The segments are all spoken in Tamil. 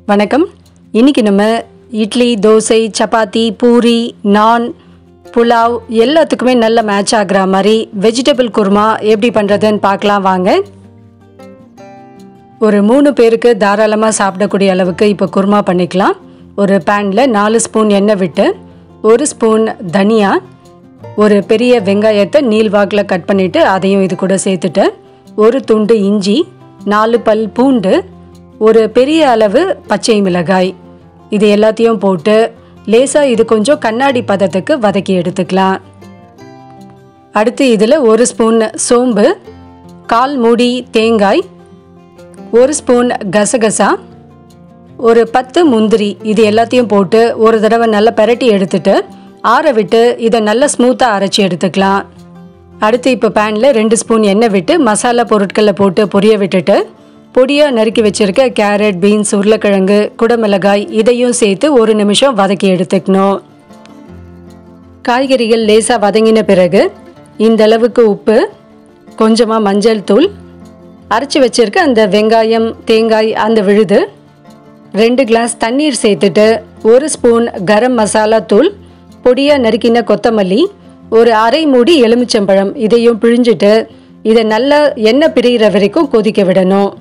வணக்கம் இன்னைக்கு நம்ம இட்லி தோசை சப்பாத்தி பூரி நான் புலாவ் எல்லாத்துக்குமே நல்ல மேட்ச் ஆகுற மாதிரி வெஜிடபிள் குருமா எப்படி பண்ணுறதுன்னு பார்க்கலாம் வாங்க ஒரு மூணு பேருக்கு தாராளமாக சாப்பிடக்கூடிய அளவுக்கு இப்போ குருமா பண்ணிக்கலாம் ஒரு பேனில் நாலு ஸ்பூன் எண்ணெய் விட்டு ஒரு ஸ்பூன் தனியா ஒரு பெரிய வெங்காயத்தை நீள்வாக்கில் கட் பண்ணிவிட்டு அதையும் இது கூட சேர்த்துட்டு ஒரு துண்டு இஞ்சி நாலு பல் பூண்டு ஒரு பெரிய அளவு பச்சை மிளகாய் இது எல்லாத்தையும் போட்டு லேசாக இது கொஞ்சம் கண்ணாடி பதத்துக்கு வதக்கி எடுத்துக்கலாம் அடுத்து இதில் ஒரு ஸ்பூன் சோம்பு கால் மூடி தேங்காய் ஒரு ஸ்பூன் கசகசா ஒரு பத்து முந்திரி இது எல்லாத்தையும் போட்டு ஒரு தடவை நல்லா பெரட்டி எடுத்துட்டு ஆற விட்டு இதை நல்லா ஸ்மூத்தாக அரைச்சி எடுத்துக்கலாம் அடுத்து இப்போ பேனில் ரெண்டு ஸ்பூன் எண்ணெய் விட்டு மசாலா பொருட்களை போட்டு பொரிய விட்டுட்டு பொடியாக நறுக்கி வச்சிருக்க கேரட் பீன்ஸ் உருளைக்கிழங்கு குடமிளகாய் இதையும் சேர்த்து ஒரு நிமிஷம் வதக்கி எடுத்துக்கணும் காய்கறிகள் லேசாக வதங்கின பிறகு இந்த அளவுக்கு உப்பு கொஞ்சமாக மஞ்சள் தூள் அரைச்சி வச்சிருக்க அந்த வெங்காயம் தேங்காய் அந்த விழுது ரெண்டு கிளாஸ் தண்ணீர் சேர்த்துட்டு ஒரு ஸ்பூன் கரம் மசாலா தூள் பொடியாக நறுக்கின கொத்தமல்லி ஒரு அரை மூடி எலுமிச்சம்பழம் இதையும் பிழிஞ்சிட்டு இதை நல்லா எண்ணெய் பிரிகிற வரைக்கும் கொதிக்க விடணும்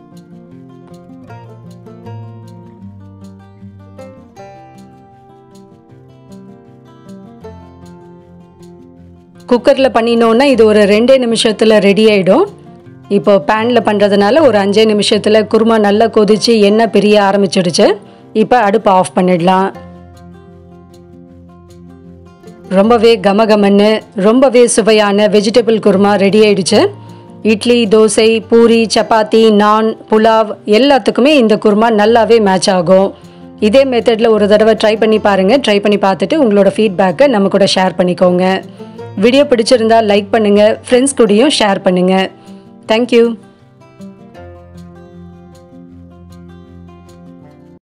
குக்கரில் பண்ணினோன்னா இது ஒரு ரெண்டே நிமிஷத்தில் ரெடி ஆகிடும் இப்போ பேனில் பண்ணுறதுனால ஒரு அஞ்சே நிமிஷத்தில் குருமா நல்லா கொதித்து எண்ணெய் பிரிய ஆரம்பிச்சிடுச்சு இப்போ அடுப்பு ஆஃப் பண்ணிடலாம் ரொம்பவே கமகமன்னு ரொம்பவே சுவையான வெஜிடபிள் குருமா ரெடி ஆயிடுச்சு இட்லி தோசை பூரி சப்பாத்தி நான் புலாவ் எல்லாத்துக்குமே இந்த குருமா நல்லாவே மேட்ச் ஆகும் இதே மெத்தடில் ஒரு தடவை ட்ரை பண்ணி பாருங்கள் ட்ரை பண்ணி பார்த்துட்டு உங்களோட ஃபீட்பேக்கை நம்ம கூட ஷேர் பண்ணிக்கோங்க வீடியோ பிடிச்சிருந்தா லைக் பண்ணுங்கள் ஃப்ரெண்ட்ஸ் கூடயும் ஷேர் பண்ணுங்கள் தேங்க்யூ